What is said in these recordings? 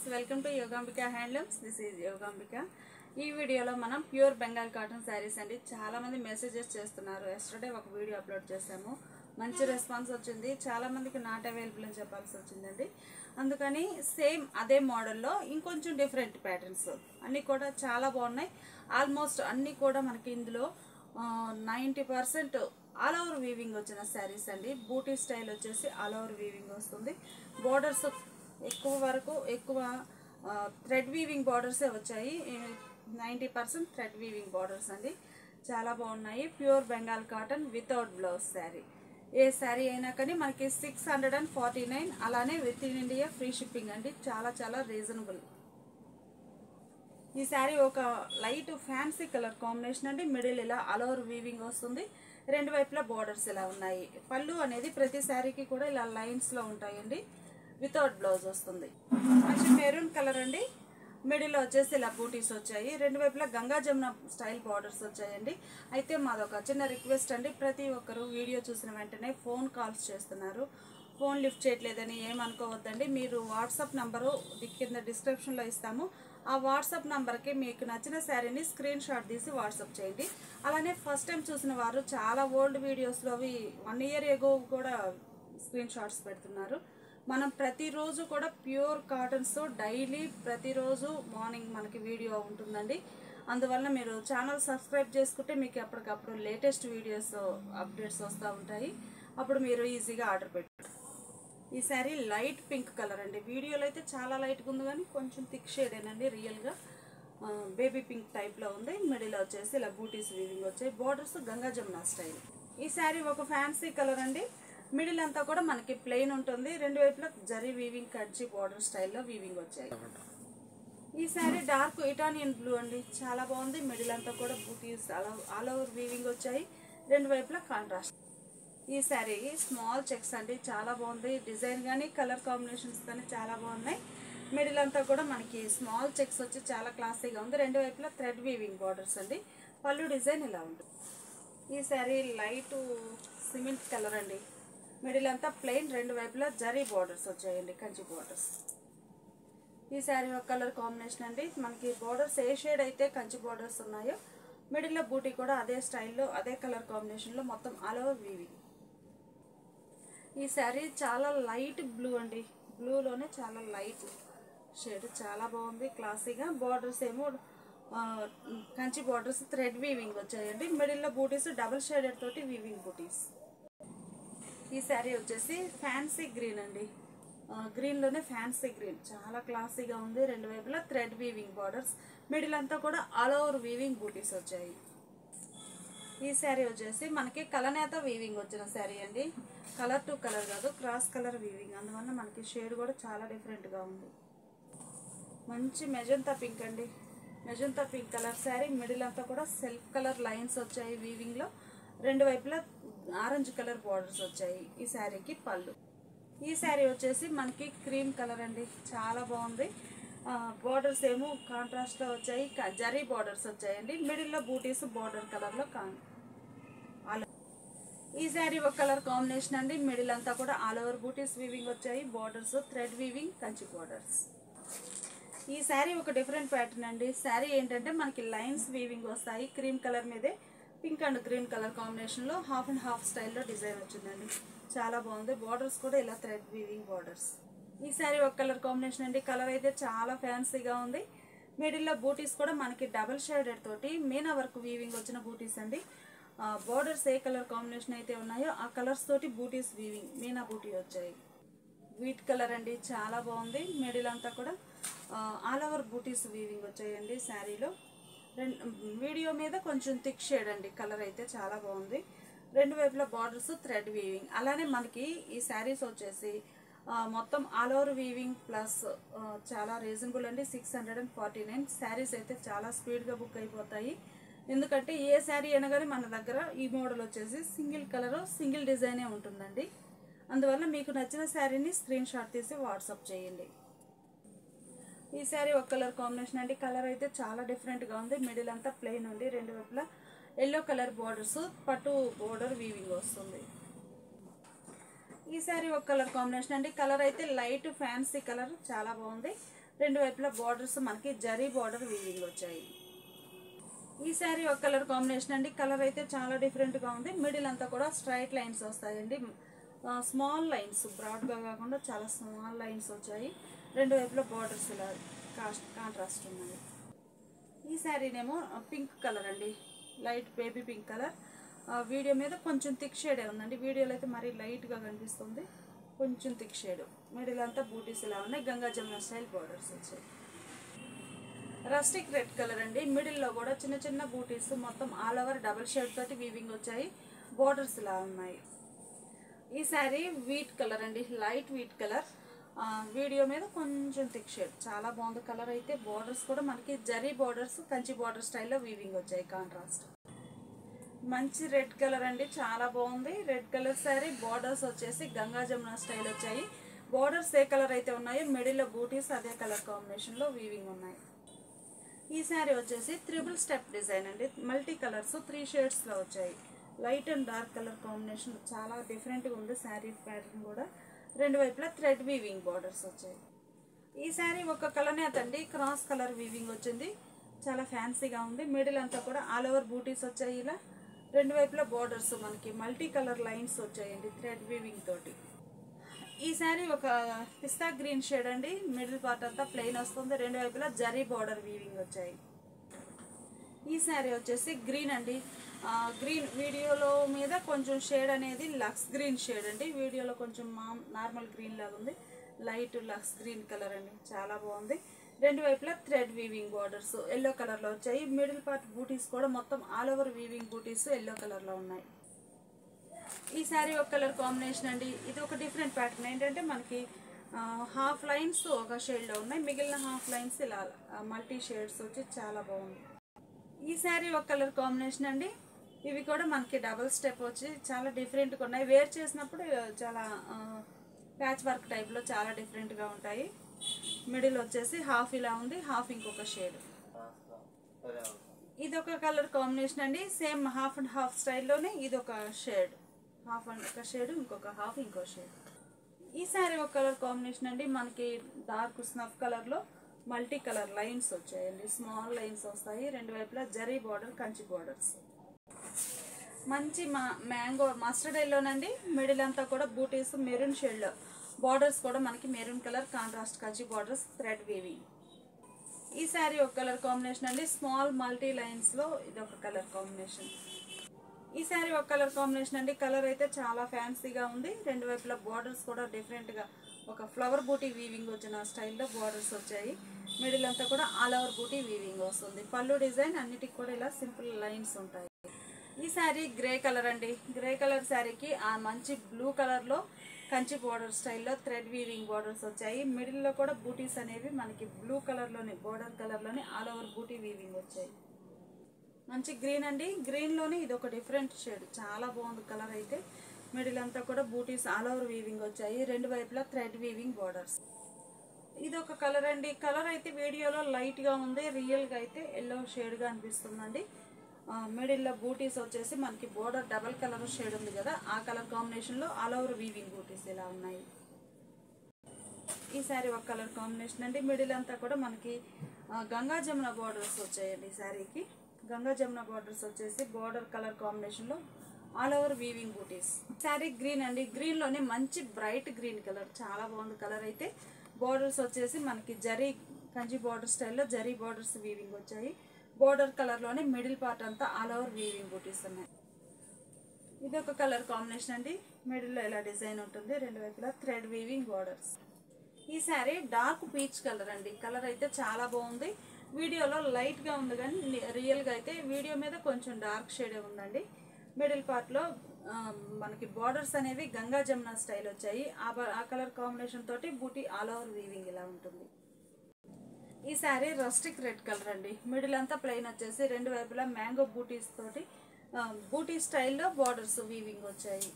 welcome to Yogambika handlooms this is Yogambika ఈ వీడియోలో మనం ప్యూర్ బెంగాల్ కాటన్ శారీస్ అండి చాలా మంది మెసేజెస్ చేస్తున్నారు ఎస్టర్డే ఒక వీడియో అప్లోడ్ చేశాము మంచి రెస్పాన్స్ వచ్చింది చాలా మందికి నాట్ అవైలబుల్ అని చెప్పాల్సి వచ్చిందండి అందుకని సేమ్ అదే మోడల్లో ఇంకొంచెం డిఫరెంట్ ప్యాటర్న్స్ అన్నీ కూడా చాలా బాగున్నాయి ఆల్మోస్ట్ అన్నీ కూడా మనకి ఇందులో ninety percent all over weaving వచ్చిన శారీస్ అండి బూటీ స్టైల్ వచ్చేసి ఆల్ ఓవర్ వీవింగ్ వస్తుంది బోర్డర్స్ ఎక్కువ వరకు ఎక్కువ థ్రెడ్ వీవింగ్ బార్డర్సే వచ్చాయి ninety percent thread weaving borders అండి చాలా బాగున్నాయి pure Bengal cotton without blouse sari ఏ శారీ అయినా కానీ మనకి six hundred and forty nine అలానే within India free shipping అండి చాలా చాలా రీజనబుల్ ఈ శారీ ఒక లైట్ ఫ్యాన్సీ కలర్ కాంబినేషన్ అండి మిడిల్ ఇలా ఆల్ ఓవర్ వీవింగ్ వస్తుంది రెండు వైపులా బార్డర్స్ ఇలా ఉన్నాయి పళ్ళు అనేది ప్రతి శారీకి కూడా ఇలా లైన్స్లో ఉంటాయండి వితౌట్ బ్లౌజ్ వస్తుంది మంచి మెరూన్ కలర్ అండి మిడిల్లో వచ్చేసి ఇలా బూటీస్ వచ్చాయి రెండు వైపులా గంగా జమున స్టైల్ బార్డర్స్ వచ్చాయండి అయితే మాదొక చిన్న రిక్వెస్ట్ అండి ప్రతి ఒక్కరు వీడియో చూసిన వెంటనే ఫోన్ కాల్స్ చేస్తున్నారు ఫోన్ లిఫ్ట్ చేయట్లేదని ఏమనుకోవద్దండి మీరు వాట్సాప్ నంబరు కింద డిస్క్రిప్షన్లో ఇస్తాము ఆ వాట్సాప్ నంబర్కి మీకు నచ్చిన శారీని స్క్రీన్ షాట్ తీసి వాట్సాప్ చేయండి అలానే ఫస్ట్ టైం చూసిన వారు చాలా ఓల్డ్ వీడియోస్లో అవి వన్ ఇయర్ ఎగో కూడా స్క్రీన్ షాట్స్ పెడుతున్నారు మనం ప్రతిరోజు కూడా ప్యూర్ కాటన్స్తో డైలీ ప్రతిరోజు మార్నింగ్ మనకి వీడియో ఉంటుందండి అందువల్ల మీరు ఛానల్ సబ్స్క్రైబ్ చేసుకుంటే మీకు ఎప్పటికప్పుడు లేటెస్ట్ వీడియోస్ అప్డేట్స్ వస్తూ ఉంటాయి అప్పుడు మీరు ఈజీగా ఆర్డర్ పెట్టారు ఈ శారీ లైట్ పింక్ కలర్ అండి వీడియోలో అయితే చాలా లైట్గా ఉంది కానీ కొంచెం థిక్ షేడేనండి రియల్గా బేబీ పింక్ టైప్లో ఉంది మిడిల్ వచ్చేసి ఇలా బూటీస్ వీవింగ్ వచ్చాయి బార్డర్స్ గంగా జమున స్టైల్ ఈ శారీ ఒక ఫ్యాన్సీ కలర్ అండి మిడిల్ అంతా కూడా మనకి ప్లెయిన్ ఉంటుంది రెండు వైపులా జరీ వీవింగ్ కడ్జీ బార్డర్ స్టైల్లో వీవింగ్ వచ్చాయి ఈ శారీ డార్క్ ఇటానియన్ బ్లూ అండి చాలా బాగుంది మిడిల్ అంతా కూడా బూటీస్ ఆల్ ఓవర్ వీవింగ్ వచ్చాయి రెండు వైపులా కాంట్రాస్ట్ ఈ శారీ స్మాల్ చెక్స్ అండి చాలా బాగుంది డిజైన్ కానీ కలర్ కాంబినేషన్స్ కానీ చాలా బాగున్నాయి మిడిల్ అంతా కూడా మనకి స్మాల్ చెక్స్ వచ్చి చాలా క్లాసీగా ఉంది రెండు వైపులా థ్రెడ్ వీవింగ్ బార్డర్స్ అండి పళ్ళు డిజైన్ ఇలా ఉంటుంది ఈ శారీ లైట్ సిమెంట్ కలర్ అండి మిడిల్ అంతా ప్లెయిన్ రెండు వైపులా జరీ బార్డర్స్ వచ్చాయండి కంచి బార్డర్స్ ఈ శారీ ఒక కలర్ కాంబినేషన్ అండి మనకి బార్డర్స్ ఏ షేడ్ అయితే కంచి బార్డర్స్ ఉన్నాయో మిడిల్లో బూటీ కూడా అదే స్టైల్లో అదే కలర్ కాంబినేషన్లో మొత్తం ఆల్ ఓవర్ వీవింగ్ ఈ శారీ చాలా లైట్ బ్లూ అండి బ్లూలోనే చాలా లైట్ షేడ్ చాలా బాగుంది క్లాసీగా బార్డర్స్ ఏమో ఆ, కంచి బార్డర్స్ థ్రెడ్ వీవింగ్ వచ్చాయండి మిడిల్లో బూటీస్ డబుల్ షేడెడ్ తోటి వీవింగ్ బూటీస్ ఈ శారీ వచ్చేసి ఫ్యాన్సీ గ్రీన్ అండి ఆ, గ్రీన్లోనే ఫ్యాన్సీ గ్రీన్ చాలా క్లాసీగా ఉంది రెండు వైపులా థ్రెడ్ వీవింగ్ బార్డర్స్ మిడిల్ అంతా కూడా ఆల్ ఓవర్ వీవింగ్ బూటీస్ వచ్చాయి ఈ శారీ వచ్చేసి మనకి కలనేత వీవింగ్ వచ్చిన శారీ అండి కలర్ టు కలర్ కాదు క్రాస్ కలర్ వీవింగ్ అందువల్ల మనకి షేడ్ కూడా చాలా డిఫరెంట్గా ఉంది మంచి మెజంతా పింక్ అండి magenta pink colour sari middle అంతా కూడా సెల్ఫ్ కలర్ లైన్స్ వచ్చాయి వీవింగ్లో రెండు వైపులా ఆరెంజ్ కలర్ బార్డర్స్ వచ్చాయి ఈ శారీకి పళ్ళు ఈ శారీ వచ్చేసి మనకి క్రీమ్ కలర్ అండి చాలా బాగుంది బార్డర్స్ ఏమో కాంట్రాస్ట్లో వచ్చాయి క- జరీ బార్డర్స్ వచ్చాయండి మిడిల్లో బూటీస్ బార్డర్ కలర్లో కాన్ ఆల్ ఈ శారీ ఒక కలర్ కాంబినేషన్ అండి మిడిల్ అంతా కూడా ఆల్ ఓవర్ బూటీస్ వీవింగ్ వచ్చాయి borders thread weaving Kanchi borders ఈ శారీ ఒక డిఫరెంట్ ప్యాటర్న్ అండి శారీ ఏంటంటే మనకి లైన్స్ వీవింగ్ వస్తాయి క్రీమ్ కలర్ మీదే పింక్ అండ్ గ్రీన్ కలర్ కాంబినేషన్లో హాఫ్ అండ్ హాఫ్ స్టైల్లో డిజైన్ వచ్చిందండి చాలా బాగుంది బార్డర్స్ కూడా ఇలా థ్రెడ్ వీవింగ్ బార్డర్స్ ఈ శారీ ఒక కలర్ కాంబినేషన్ అండి కలర్ అయితే చాలా ఫ్యాన్సీగా ఉంది మిడిల్లో బూటీస్ కూడా మనకి డబల్ షేడెడ్ తోటి మీనా వర్క్ వీవింగ్ వచ్చిన బూటీస్ అండి బార్డర్స్ ఏ కలర్ కాంబినేషన్ అయితే ఉన్నాయో ఆ కలర్స్ తోటి బూటీస్ వీవింగ్ మీనా బూటీ వచ్చాయి వీట్ కలర్ అండి చాలా బాగుంది మిడిల్ అంతా కూడా ఆల్ ఓవర్ బూటీస్ వీవింగ్ వచ్చాయండి శారీలో రెండు వీడియో మీద కొంచెం థిక్ షేడ్ అండి కలర్ అయితే చాలా బాగుంది రెండు వైపుల బార్డర్స్ థ్రెడ్ వీవింగ్ అలానే మనకి ఈ శారీస్ వచ్చేసి ఆ, మొత్తం ఆల్ ఓవర్ వీవింగ్ ప్లస్ చాలా రీజనబుల్ అండి six hundred and forty nine saris అయితే చాలా స్పీడ్గా బుక్ అయిపోతాయి ఎందుకంటే ఏ శారీ అయినా కానీ మన దగ్గర ఈ మోడల్ వచ్చేసి సింగిల్ కలర్ సింగిల్ డిజైనే ఉంటుందండి అందువల్ల మీకు నచ్చిన శారీని స్క్రీన్ షాట్ తీసి వాట్సాప్ చేయండి ఈ శారీ ఒక కలర్ కాంబినేషన్ అండి కలర్ అయితే చాలా డిఫరెంట్గా ఉంది మిడిల్ అంతా ప్లెయిన్ ఉంది రెండు వైపులా ఎల్లో కలర్ బార్డర్స్ పట్టు బోర్డర్ వీవింగ్ వస్తుంది ఈ శారీ ఒక కలర్ కాంబినేషన్ అండి కలర్ అయితే లైట్ ఫ్యాన్సీ కలర్ చాలా బాగుంది రెండు వైపులా బార్డర్స్ మనకి జరీ బార్డర్ వీవింగ్ వచ్చాయి ఈ శారీ ఒక కలర్ కాంబినేషన్ అండి కలర్ అయితే చాలా డిఫరెంట్గా ఉంది మిడిల్ అంతా కూడా స్ట్రైట్ లైన్స్ వస్తాయండి స్మాల్ లైన్స్ బ్రాడ్గా కాకుండా చాలా స్మాల్ లైన్స్ వచ్చాయి రెండు వైపులా బార్డర్స్ ఇలా కాస్ట్ కాంట్రాస్ట్ ఉన్నాయి ఈ శారీనేమో పింక్ కలర్ అండి light baby pink colour video మీద కొంచెం థిక్ షేడే ఉందండి వీడియోలో అయితే మరీ లైట్గా కనిపిస్తుంది కొంచెం థిక్ షేడ్ మిడిల్ అంతా బూటీస్ ఇలా ఉన్నాయి గంగా జమున స్టైల్ బార్డర్స్ వచ్చాయి రస్టిక్ రెడ్ కలర్ అండి మిడిల్లో కూడా చిన్న చిన్న బూటీస్ మొత్తం ఆల్ ఓవర్ డబల్ షేడ్ తోటి వీవింగ్ వచ్చాయి బోర్డర్స్ ఇలా ఉన్నాయి ఈ శారీ వీట్ కలర్ అండి లైట్ వీట్ కలర్ వీడియో మీద కొంచెం థిక్ షేడ్ చాలా బాగుంది కలర్ అయితే బోర్డర్స్ కూడా మనకి జరీ బోర్డర్స్ కంచి బోర్డర్ స్టైల్లో వీవింగ్ వచ్చాయి కాంట్రాస్ట్ మంచి రెడ్ కలర్ అండి చాలా బాగుంది రెడ్ కలర్ శారీ బోర్డర్స్ వచ్చేసి గంగా జమున స్టైల్ వచ్చాయి బోర్డర్స్ ఏ కలర్ అయితే ఉన్నాయో మిడిల్లో బూటీస్ అదే కలర్ కాంబినేషన్లో వీవింగ్ ఉన్నాయి ఈ శారీ వచ్చేసి త్రిబుల్ స్టెప్ డిజైన్ అండి మల్టీ కలర్స్ త్రీ షేడ్స్లో వచ్చాయి light and dark colour combination చాలా డిఫరెంట్గా ఉంది శారీ ప్యాటర్న్ కూడా రెండు వైపులా థ్రెడ్ వీవింగ్ బార్డర్స్ వచ్చాయి ఈ శారీ ఒక కలర్నే అతండి క్రాస్ కలర్ వీవింగ్ వచ్చింది చాలా ఫ్యాన్సీగా ఉంది మిడిల్ అంతా కూడా ఆల్ ఓవర్ బూటీస్ వచ్చాయి ఇలా రెండు వైపులా బార్డర్స్ మనకి మల్టీ కలర్ లైన్స్ వచ్చాయండి థ్రెడ్ వీవింగ్ తోటి ఈ శారీ ఒక పిస్తా గ్రీన్ షేడ్ అండి మిడిల్ పార్ట్ అంతా ప్లెయిన్ వస్తుంది రెండు వైపులా జరీ బార్డర్ వీవింగ్ వచ్చాయి ఈ శారీ వచ్చేసి గ్రీన్ అండి ఆ, గ్రీన్ వీడియోలో మీద కొంచెం షేడ్ అనేది లక్స్ గ్రీన్ షేడ్ అండి వీడియోలో కొంచెం మా నార్మల్ గ్రీన్ లాగా ఉంది లైట్ లక్స్ గ్రీన్ కలర్ అండి చాలా బాగుంది రెండు వైపులా థ్రెడ్ వీవింగ్ బార్డర్స్ ఎల్లో కలర్లో వచ్చాయి మిడిల్ పార్ట్ బూటీస్ కూడా మొత్తం all over weaving buttis yellow కలర్లో ఉన్నాయి ఈ శారీ ఒక కలర్ కాంబినేషన్ అండి ఇది ఒక డిఫరెంట్ ప్యాటర్న్ ఏంటంటే మనకి హాఫ్ లైన్స్ ఒక షేడ్లో ఉన్నాయి మిగిలిన హాఫ్ లైన్స్ ఇలా మల్టీ షేడ్స్ వచ్చి చాలా బాగుంది ఈ శారీ ఒక కలర్ కాంబినేషన్ అండి ఇవి కూడా మనకి డబుల్ స్టెప్ వచ్చి చాలా డిఫరెంట్గా ఉన్నాయి వేర్ చేసినప్పుడు చాలా ప్యాచ్ వర్క్ టైప్లో చాలా డిఫరెంట్గా ఉంటాయి మిడిల్ వచ్చేసి హాఫ్ ఇలా ఉంది హాఫ్ ఇంకొక షేడ్ ఇది ఒక కలర్ కాంబినేషన్ అండి సేమ్ హాఫ్ అండ్ హాఫ్ స్టైల్లోనే ఇది ఒక షేడ్ హాఫ్ అండ్ ఒక షేడ్ ఇంకొక హాఫ్ ఇంకో షేడ్ ఈ శారీ ఒక కలర్ కాంబినేషన్ అండి మనకి డార్క్ స్నఫ్ కలర్లో మల్టీ కలర్ లైన్స్ వచ్చాయండి స్మాల్ లైన్స్ వస్తాయి రెండు వైపులా జరీ బార్డర్ కంచి బార్డర్స్ మంచి మా మ్యాంగో మస్టర్డ్ ఎల్లోనండి మిడిల్ అంతా కూడా బూటీస్ మెరూన్ షేడ్లో బార్డర్స్ కూడా మనకి maroon colour contrast Kanchi borders thread weaving ఈ శారీ ఒక కలర్ కాంబినేషన్ అండి స్మాల్ మల్టీ లైన్స్లో ఇది ఒక కలర్ కాంబినేషన్ ఈ శారీ ఒక కలర్ కాంబినేషన్ అండి కలర్ అయితే చాలా ఫ్యాన్సీగా ఉంది రెండు వైపులా బార్డర్స్ కూడా డిఫరెంట్గా ఒక ఫ్లవర్ బూటీ వీవింగ్ వచ్చిన స్టైల్లో బార్డర్స్ వచ్చాయి మిడిల్ అంతా కూడా ఆల్ ఓవర్ బూటీ వీవింగ్ వస్తుంది పళ్ళు డిజైన్ అన్నిటికి కూడా ఇలా సింపుల్ లైన్స్ ఉంటాయి ఈ శారీ గ్రే కలర్ అండి గ్రే కలర్ శారీకి ఆ మంచి బ్లూ కలర్లో కంచి బార్డర్ స్టైల్లో థ్రెడ్ వీవింగ్ బార్డర్స్ వచ్చాయి మిడిల్లో కూడా బూటీస్ అనేవి మనకి బ్లూ కలర్లోని బార్డర్ కలర్లోని ఆల్ ఓవర్ బూటీ వీవింగ్ వచ్చాయి మంచి గ్రీన్ అండి గ్రీన్లోనే ఇది ఒక డిఫరెంట్ షేడ్ చాలా బాగుంది కలర్ అయితే మిడిల్ అంతా కూడా బూటీస్ ఆల్ ఓవర్ వీవింగ్ వచ్చాయి రెండు వైపులా థ్రెడ్ వీవింగ్ బార్డర్స్ ఇది ఒక కలర్ అండి కలర్ అయితే వీడియోలో లైట్గా ఉంది రియల్గా అయితే ఎల్లో షేడ్గా అనిపిస్తుందండి ఆ, మిడిల్లో బూటీస్ వచ్చేసి మనకి బోర్డర్ డబల్ కలర్ షేడ్ ఉంది కదా ఆ కలర్ కాంబినేషన్లో ఆల్ ఓవర్ వీవింగ్ బూటీస్ ఇలా ఉన్నాయి ఈ శారీ ఒక కలర్ కాంబినేషన్ అండి మిడిల్ అంతా కూడా మనకి ఆ, గంగా జమున బార్డర్స్ వచ్చాయండి ఈ శారీకి గంగా జమున బార్డర్స్ వచ్చేసి బార్డర్ కలర్ కాంబినేషన్లో all over weaving buttis sari green అండి గ్రీన్లోనే మంచి బ్రైట్ గ్రీన్ కలర్ చాలా బాగుంది కలర్ అయితే బార్డర్స్ వచ్చేసి మనకి జరీ కంచి బార్డర్ స్టైల్లో జరీ బార్డర్స్ వీవింగ్ వచ్చాయి బార్డర్ కలర్లోనే మిడిల్ పార్ట్ అంతా ఆల్ ఓవర్ వీవింగ్ బూటీస్ ఉన్నాయి ఇది ఒక కలర్ కాంబినేషన్ అండి మిడిల్లో ఇలా డిజైన్ ఉంటుంది రెండు వైపులా థ్రెడ్ వీవింగ్ బార్డర్స్ ఈ శారీ డార్క్ పీచ్ కలర్ అండి కలర్ అయితే చాలా బాగుంది వీడియోలో లైట్గా ఉంది కానీ ని- రియల్గా అయితే వీడియో మీద కొంచెం డార్క్ షేడే ఉందండి మిడిల్ పార్ట్లో ఆ, మనకి బార్డర్స్ అనేవి గంగా జమున స్టైల్ వచ్చాయి ఆ బ- ఆ కలర్ కాంబినేషన్ తోటి బూటీ ఆల్ ఓవర్ వీవింగ్ ఇలా ఉంటుంది ఈ శారీ రస్టిక్ రెడ్ కలర్ అండి మిడిల్ అంతా ప్లెయిన్ వచ్చేసి రెండు వైపులా మ్యాంగో బూటీస్ తోటి ఆ, బూటీ స్టైల్లో బార్డర్స్ వీవింగ్ వచ్చాయి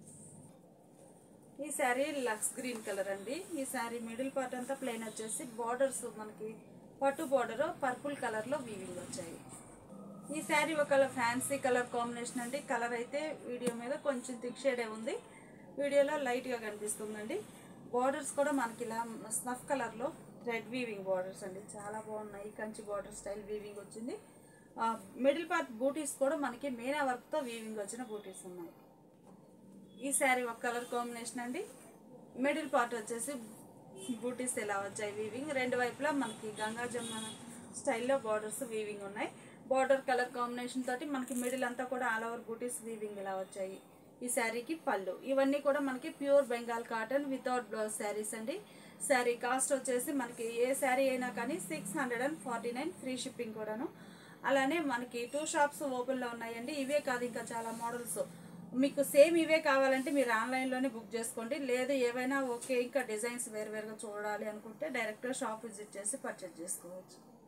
ఈ శారీ లక్స్ గ్రీన్ కలర్ అండి ఈ శారీ మిడిల్ పార్ట్ అంతా ప్లెయిన్ వచ్చేసి బార్డర్స్ మనకి పట్టు బార్డర్ పర్పుల్ కలర్లో వీవింగ్ వచ్చాయి ఈ శారీ ఒక ఫ్యాన్సీ కలర్ కాంబినేషన్ అండి కలర్ అయితే వీడియో మీద కొంచెం థిక్ షేడే ఉంది వీడియోలో లైట్గా కనిపిస్తుందండి బార్డర్స్ కూడా మనకి ఇలా స్నఫ్ కలర్లో థ్రెడ్ వీవింగ్ బార్డర్స్ అండి చాలా బాగున్నాయి కంచి బార్డర్ స్టైల్ వీవింగ్ వచ్చింది మిడిల్ పార్ట్ బూటీస్ కూడా మనకి మీనా వర్క్తో వీవింగ్ వచ్చిన బూటీస్ ఉన్నాయి ఈ శారీ ఒక కలర్ కాంబినేషన్ అండి మిడిల్ పార్ట్ వచ్చేసి బూటీస్ ఇలా వచ్చాయి వీవింగ్ రెండు వైపులా మనకి గంగా జమున స్టైల్లో బార్డర్స్ వీవింగ్ ఉన్నాయి బార్డర్ కలర్ కాంబినేషన్ తోటి మనకి మిడిల్ అంతా కూడా ఆల్ ఓవర్ బూటీస్ వీవింగ్ ఇలా వచ్చాయి ఈ శారీకి పళ్ళు ఇవన్నీ కూడా మనకి pure Bengal cotton without blouse saris అండి శారీ కాస్ట్ వచ్చేసి మనకి ఏ శారీ అయినా కానీ six hundred and forty nine free shipping కూడాను అలానే మనకి టూ షాప్స్ ఓపెన్లో ఉన్నాయండి ఇవే కాదు ఇంకా చాలా మోడల్స్ మీకు సేమ్ ఇవే కావాలంటే మీరు ఆన్లైన్లోనే బుక్ చేసుకోండి లేదు ఏవైనా ఓకే ఇంకా డిజైన్స్ వేరు వేరుగా చూడాలి అనుకుంటే డైరెక్ట్గా షాప్ విజిట్ చేసి పర్చేజ్ చేసుకోవచ్చు